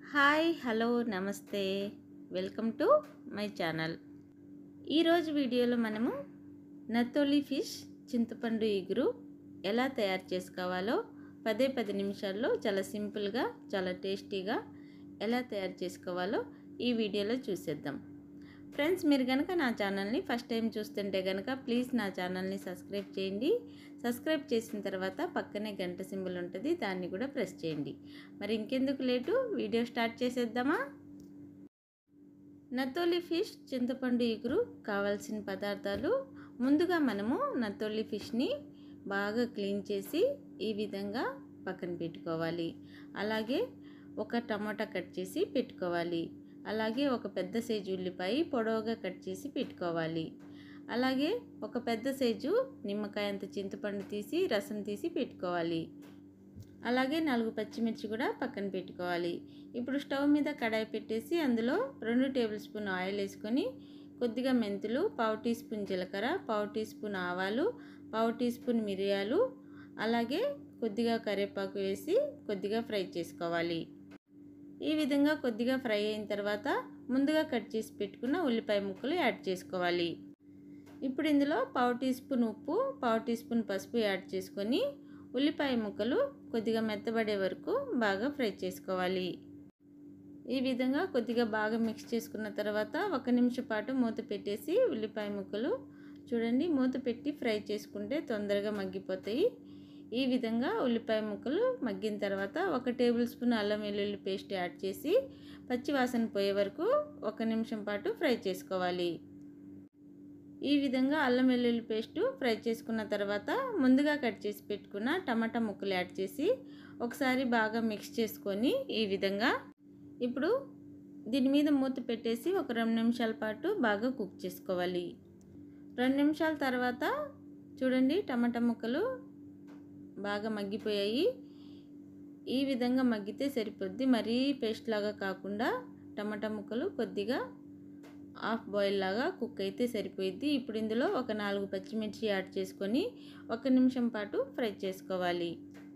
hi hello నమస్తే welcome to my channel ఈరోజు వీడియోలో మనము నత్తోలి ఫిష్ చింతపండు ఇగురు ఎలా తయారు చేసుకోవాలో పదే పది నిమిషాల్లో చాలా సింపుల్గా చాలా టేస్టీగా ఎలా తయారు చేసుకోవాలో ఈ వీడియోలో చూసేద్దాం ఫ్రెండ్స్ మీరు కనుక నా ఛానల్ని ఫస్ట్ టైం చూస్తుంటే కనుక ప్లీజ్ నా ఛానల్ని సబ్స్క్రైబ్ చేయండి సబ్స్క్రైబ్ చేసిన తర్వాత పక్కనే గంట సింబల్ ఉంటుంది దాన్ని కూడా ప్రెస్ చేయండి మరి ఇంకెందుకు లేటు వీడియో స్టార్ట్ చేసేద్దామా నత్తోలి ఫిష్ చింతపండు ఇగురు కావాల్సిన పదార్థాలు ముందుగా మనము నత్తోలి ఫిష్ని బాగా క్లీన్ చేసి ఈ విధంగా పక్కన పెట్టుకోవాలి అలాగే ఒక టమాటా కట్ చేసి పెట్టుకోవాలి అలాగే ఒక పెద్ద సైజు ఉల్లిపాయ పొడవుగా కట్ చేసి పెట్టుకోవాలి అలాగే ఒక పెద్ద సైజు నిమ్మకాయ అంత చింతపండు తీసి రసం తీసి పెట్టుకోవాలి అలాగే నాలుగు పచ్చిమిర్చి కూడా పక్కన పెట్టుకోవాలి ఇప్పుడు స్టవ్ మీద కడాయి పెట్టేసి అందులో రెండు టేబుల్ స్పూన్ ఆయిల్ వేసుకొని కొద్దిగా మెంతులు పావు టీ స్పూన్ జీలకర్ర పావు టీ స్పూన్ ఆవాలు పావు టీ స్పూన్ మిరియాలు అలాగే కొద్దిగా కరివేపాకు వేసి కొద్దిగా ఫ్రై చేసుకోవాలి ఈ విధంగా కొద్దిగా ఫ్రై అయిన తర్వాత ముందుగా కట్ చేసి పెట్టుకున్న ఉల్లిపాయ ముక్కలు యాడ్ చేసుకోవాలి ఇప్పుడు ఇందులో పావు టీ స్పూన్ ఉప్పు పావు టీ స్పూన్ పసుపు యాడ్ చేసుకొని ఉల్లిపాయ ముక్కలు కొద్దిగా మెత్తబడే వరకు బాగా ఫ్రై చేసుకోవాలి ఈ విధంగా కొద్దిగా బాగా మిక్స్ చేసుకున్న తర్వాత ఒక నిమిషం పాటు మూత పెట్టేసి ఉల్లిపాయ ముక్కలు చూడండి మూత పెట్టి ఫ్రై చేసుకుంటే తొందరగా మగ్గిపోతాయి ఈ విధంగా ఉల్లిపాయ ముక్కలు మగ్గిన తర్వాత ఒక టేబుల్ స్పూన్ అల్లం వెల్లుల్లి పేస్ట్ యాడ్ చేసి పచ్చి వాసన పోయే వరకు ఒక నిమిషం పాటు ఫ్రై చేసుకోవాలి ఈ విధంగా అల్లం వెల్లుల్లి పేస్టు ఫ్రై చేసుకున్న తర్వాత ముందుగా కట్ చేసి పెట్టుకున్న టమాటా ముక్కలు యాడ్ చేసి ఒకసారి బాగా మిక్స్ చేసుకొని ఈ విధంగా ఇప్పుడు దీని మీద మూత పెట్టేసి ఒక రెండు నిమిషాల పాటు బాగా కుక్ చేసుకోవాలి రెండు నిమిషాల తర్వాత చూడండి టమాటా ముక్కలు బాగా మగ్గిపోయాయి ఈ విధంగా మగ్గితే సరిపోద్ది మరీ పేస్ట్ లాగా కాకుండా టమాటా ముక్కలు కొద్దిగా హాఫ్ బాయిల్ లాగా కుక్ అయితే సరిపోయిద్ది ఇప్పుడు ఇందులో ఒక నాలుగు పచ్చిమిర్చి యాడ్ చేసుకొని ఒక నిమిషం పాటు ఫ్రై చేసుకోవాలి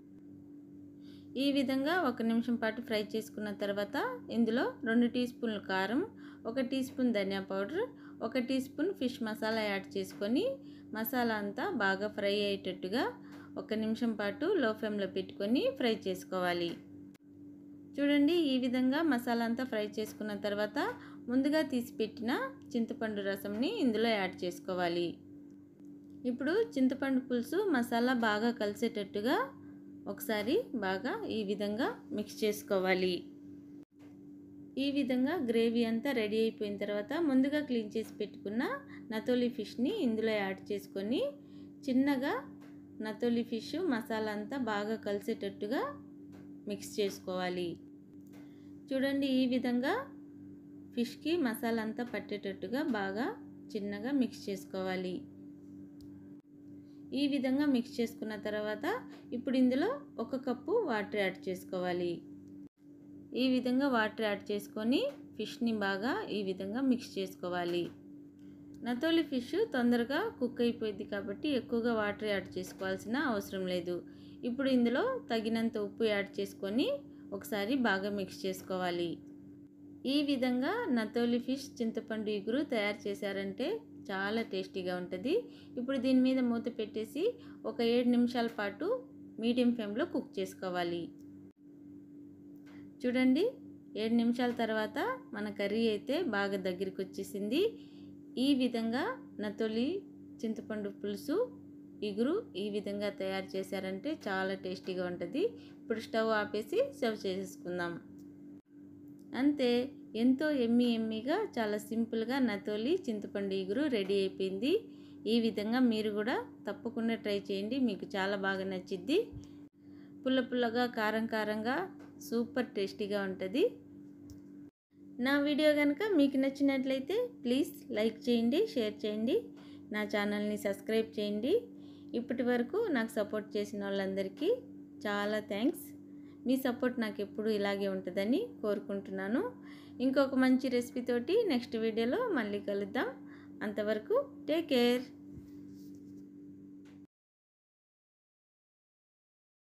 ఈ విధంగా ఒక నిమిషం పాటు ఫ్రై చేసుకున్న తర్వాత ఇందులో రెండు టీ స్పూన్లు కారం ఒక టీ స్పూన్ ధనియా పౌడర్ ఒక teaspoon fish masala add చేసుకొని మసాలా అంతా బాగా ఫ్రై అయ్యేటట్టుగా ఒక నిమిషం పాటు లో ఫ్లేమ్లో పెట్టుకొని ఫ్రై చేసుకోవాలి చూడండి ఈ విధంగా మసాలా అంతా ఫ్రై చేసుకున్న తర్వాత ముందుగా తీసి పెట్టిన చింతపండు రసంని ఇందులో యాడ్ చేసుకోవాలి ఇప్పుడు చింతపండు పులుసు మసాలా బాగా కలిసేటట్టుగా ఒకసారి బాగా ఈ విధంగా మిక్స్ చేసుకోవాలి ఈ విధంగా గ్రేవీ అంతా రెడీ అయిపోయిన తర్వాత ముందుగా క్లీన్ చేసి పెట్టుకున్న నతోలి ఫిష్ని ఇందులో యాడ్ చేసుకొని చిన్నగా నతోలి ఫిష్ మసాలా అంతా బాగా కలిసేటట్టుగా మిక్స్ చేసుకోవాలి చూడండి ఈ విధంగా ఫిష్కి మసాలా అంతా పట్టేటట్టుగా బాగా చిన్నగా మిక్స్ చేసుకోవాలి ఈ విధంగా మిక్స్ చేసుకున్న తర్వాత ఇప్పుడు ఇందులో ఒక కప్పు వాటర్ యాడ్ చేసుకోవాలి ఈ విధంగా వాటర్ యాడ్ చేసుకొని ఫిష్ని బాగా ఈ విధంగా మిక్స్ చేసుకోవాలి నతోలి ఫిష్ తొందరగా కుక్ అయిపోయింది కాబట్టి ఎక్కువగా వాటర్ యాడ్ చేసుకోవాల్సిన అవసరం లేదు ఇప్పుడు ఇందులో తగినంత ఉప్పు యాడ్ చేసుకొని ఒకసారి బాగా మిక్స్ చేసుకోవాలి ఈ విధంగా నతోలి ఫిష్ చింతపండు ఇగురు తయారు చేశారంటే చాలా టేస్టీగా ఉంటుంది ఇప్పుడు దీని మీద మూత పెట్టేసి ఒక ఏడు నిమిషాల పాటు మీడియం ఫ్లేమ్లో కుక్ చేసుకోవాలి చూడండి ఏడు నిమిషాల తర్వాత మన కర్రీ అయితే బాగా దగ్గరికి వచ్చేసింది ఈ విధంగా నతొలి చింతపండు పులుసు ఇగురు ఈ విధంగా తయారు చేశారంటే చాలా టేస్టీగా ఉంటుంది ఇప్పుడు స్టవ్ ఆపేసి సర్వ్ చేసేసుకుందాం అంతే ఎంతో ఎమ్మి ఎమ్మిగా చాలా సింపుల్గా నతోలి చింతపండు ఇగురు రెడీ అయిపోయింది ఈ విధంగా మీరు కూడా తప్పకుండా ట్రై చేయండి మీకు చాలా బాగా నచ్చిద్ది పుల్ల పుల్లగా కారం కారంగా సూపర్ టేస్టీగా ఉంటుంది నా వీడియో కనుక మీకు నచ్చినట్లయితే ప్లీజ్ లైక్ చేయండి షేర్ చేయండి నా ఛానల్ని సబ్స్క్రైబ్ చేయండి ఇప్పటి వరకు నాకు సపోర్ట్ చేసిన వాళ్ళందరికీ చాలా థ్యాంక్స్ మీ సపోర్ట్ నాకు ఎప్పుడు ఇలాగే ఉంటుందని కోరుకుంటున్నాను ఇంకొక మంచి రెసిపీ తోటి నెక్స్ట్ వీడియోలో మళ్ళీ కలుద్దాం అంతవరకు టేక్ కేర్